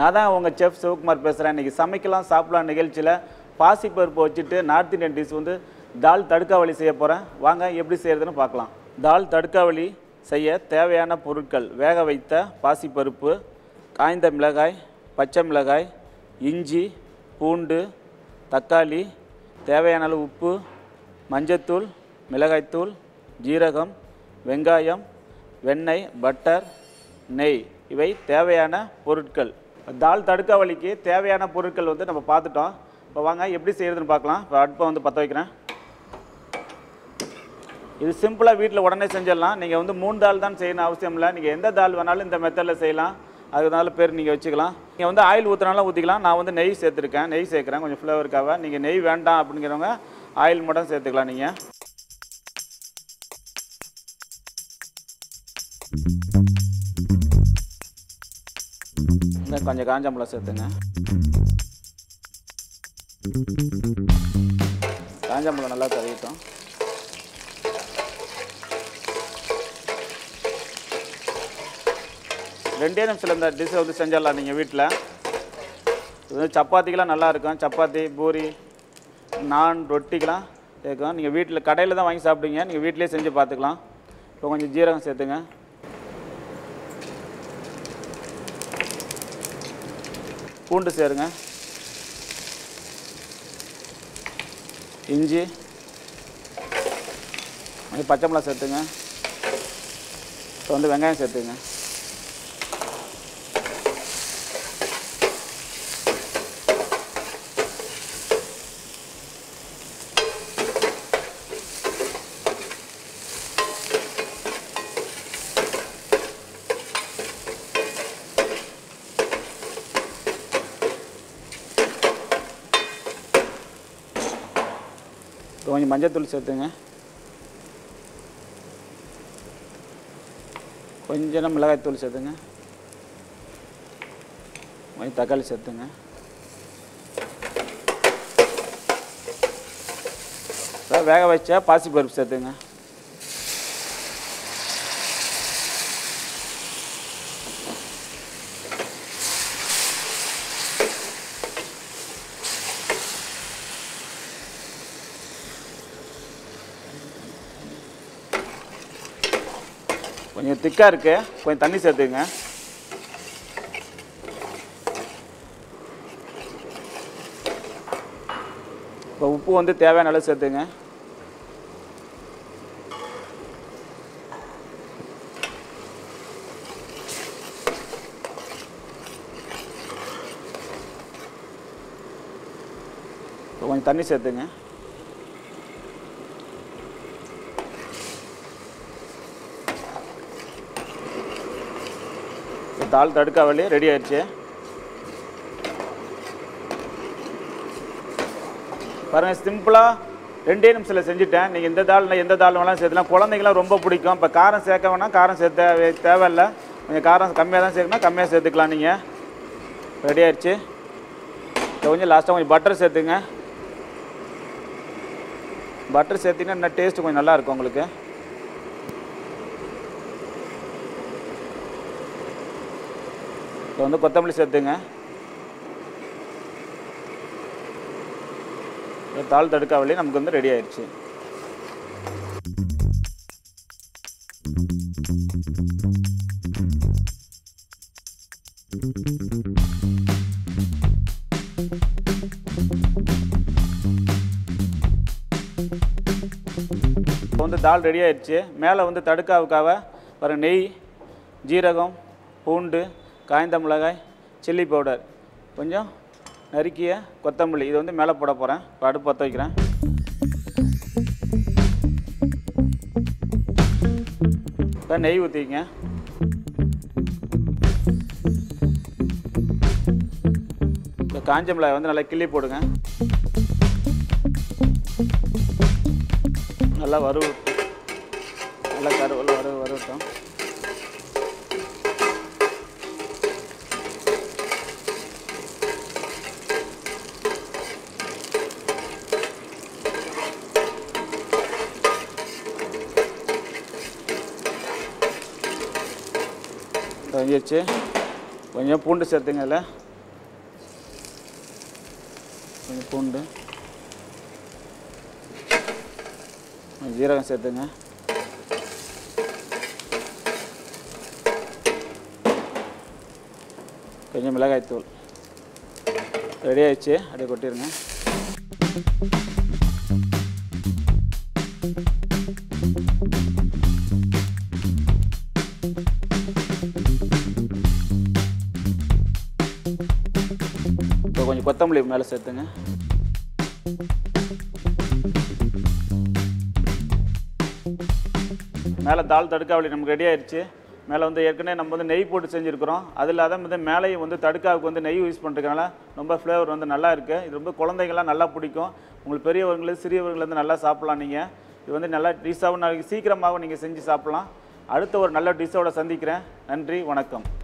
நான் தான் உங்கள் செஃப் சிவகுமார் பேசுகிறேன் இன்றைக்கி சமைக்கலாம் சாப்பிடலாம் நிகழ்ச்சியில் பாசிப்பருப்பு வச்சுட்டு நார்த் இந்தியன் டிஷ் வந்து தால் தடுக்காவளி செய்ய போகிறேன் வாங்க எப்படி செய்கிறதுன்னு பார்க்கலாம் தால் தடுக்காவளி செய்ய தேவையான பொருட்கள் வேக வைத்த பாசிப்பருப்பு காய்ந்த மிளகாய் பச்சை மிளகாய் இஞ்சி பூண்டு தக்காளி தேவையான அளவு உப்பு மஞ்சத்தூள் மிளகாய்த்தூள் ஜீரகம் வெங்காயம் வெண்ணெய் பட்டர் நெய் இவை தேவையான பொருட்கள் தால் தடுக்காவளிக்கு தேவையான பொருட்கள் வந்து நம்ம பார்த்துட்டோம் இப்போ வாங்க எப்படி செய்கிறதுன்னு பார்க்கலாம் இப்போ அடுப்பை வந்து பற்ற வைக்கிறேன் இது சிம்பிளாக வீட்டில் உடனே செஞ்சிடலாம் நீங்கள் வந்து மூணு தால் தான் செய்யணும் அவசியம் இல்லை நீங்கள் எந்த தால் வேணாலும் இந்த மெத்தடில் செய்யலாம் அதனால பேர் நீங்கள் வச்சுக்கலாம் நீங்கள் வந்து ஆயில் ஊற்றினாலும் ஊற்றிக்கலாம் நான் வந்து நெய் சேர்த்துருக்கேன் நெய் சேர்க்குறேன் கொஞ்சம் ஃப்ளேவருக்காக நீங்கள் நெய் வேண்டாம் அப்படிங்கிறவங்க ஆயில் மட்டும் சேர்த்துக்கலாம் நீங்கள் இந்த கொஞ்சம் காஞ்சம்பளம் சேர்த்துங்க காஞ்சம்பளம் நல்லா கறியட்டும் ரெண்டே நிமிஷத்தில் இந்த டிஷ்ஷை வந்து செஞ்சிடலாம் நீங்கள் வீட்டில் இது வந்து சப்பாத்திக்கெலாம் நல்லா இருக்கும் சப்பாத்தி பூரி நான் ரொட்டிக்கெலாம் இருக்கும் நீங்கள் வீட்டில் கடையில் தான் வாங்கி சாப்பிடுங்க நீங்கள் வீட்டிலே செஞ்சு பார்த்துக்கலாம் இப்போ கொஞ்சம் ஜீரகம் சேர்த்துங்க பூண்டு சேருங்க இஞ்சி கொஞ்சம் பச்சை மிளகா சேர்த்துங்க இப்போ வந்து வெங்காயம் சேர்த்துங்க இப்போ கொஞ்சம் மஞ்சத்தூள் சேர்த்துங்க கொஞ்சம் மிளகாய்த்தூள் சேர்த்துங்க கொஞ்சம் தக்காளி சேர்த்துங்க இப்போ வேக வச்ச பாசிப்பருப்பு சேர்த்துங்க கொஞ்சம் திக்காக இருக்கு கொஞ்சம் தண்ணி சேர்த்துங்க இப்போ உப்பு வந்து தேவையான அளவு சேர்த்துங்க இப்போ கொஞ்சம் தண்ணி சேர்த்துங்க இப்போ தால் தடுக்காவலி ரெடி ஆயிடுச்சு பாருங்கள் சிம்பிளாக ரெண்டே நிமிஷத்தில் செஞ்சுட்டேன் நீங்கள் இந்த தால் எந்த தால் வேணாலும் சேர்த்துலாம் குழந்தைங்களாம் ரொம்ப பிடிக்கும் இப்போ காரம் சேர்க்க வேணால் காரம் சேர்த்த வே- தேவையில்ல கொஞ்சம் காரம் கம்மியாக தான் சேர்க்கணும் கம்மியாக சேர்த்துக்கலாம் நீங்கள் ரெடி ஆயிடுச்சு இப்போ கொஞ்சம் லாஸ்ட்டாக கொஞ்சம் பட்டர் சேர்த்துங்க பட்டர் சேர்த்திங்கன்னா இன்னும் டேஸ்ட் கொஞ்சம் நல்லா இருக்கும் உங்களுக்கு இப்போ வந்து கொத்தமல்லி சேர்த்துங்க இப்போ தாள் தடுக்காவளி நமக்கு வந்து ரெடி ஆயிடுச்சு இப்போ வந்து தால் ரெடி ஆயிடுச்சு மேலே வந்து தடுக்காவுக்காக பாருங்க நெய் ஜீரகம் பூண்டு காய்ந்த மிளகாய் சில்லி பவுடர் கொஞ்சம் நறுக்கிய கொத்தமல்லி இது வந்து மேலே போட போகிறேன் இப்போ அடுப்பு பற்ற வைக்கிறேன் இப்போ நெய் ஊற்றிங்க இப்போ காஞ்ச மிளகாய் வந்து நல்லா கிள்ளி போடுங்க நல்லா வறுவு நல்லா கருவல் வறு வறுவட்டும் வந்துருச்சு கொஞ்சம் பூண்டு சேர்த்துங்க அதில் கொஞ்சம் பூண்டு கொஞ்சம் ஜீரகம் சேர்த்துங்க கொஞ்சம் மிளகாய்த்தூள் ரெடி ஆயிடுச்சு அப்படியே கொட்டிடுங்க இப்போ கொஞ்சம் கொத்தமல்லி மேலே சேர்த்துங்க மேலே தால் தடுக்காவளி நமக்கு ரெடி ஆயிடுச்சு மேலே வந்து ஏற்கனவே நம்ம வந்து நெய் போட்டு செஞ்சுருக்கிறோம் அது இல்லாத வந்து மேலேயும் வந்து தடுக்காவுக்கு வந்து நெய் யூஸ் பண்ணுறதுனால ரொம்ப ஃப்ளேவர் வந்து நல்லா இருக்குது இது ரொம்ப குழந்தைங்களாம் நல்லா பிடிக்கும் உங்களுக்கு பெரியவங்களுக்கு சிறியவர்கள் வந்து நல்லா சாப்பிட்லாம் நீங்கள் இது வந்து நல்லா டிஷ்ஷாகவும் நாளைக்கு சீக்கிரமாகவும் நீங்கள் செஞ்சு சாப்பிட்லாம் அடுத்த ஒரு நல்ல டிஷ்ஷோட சந்திக்கிறேன் நன்றி வணக்கம்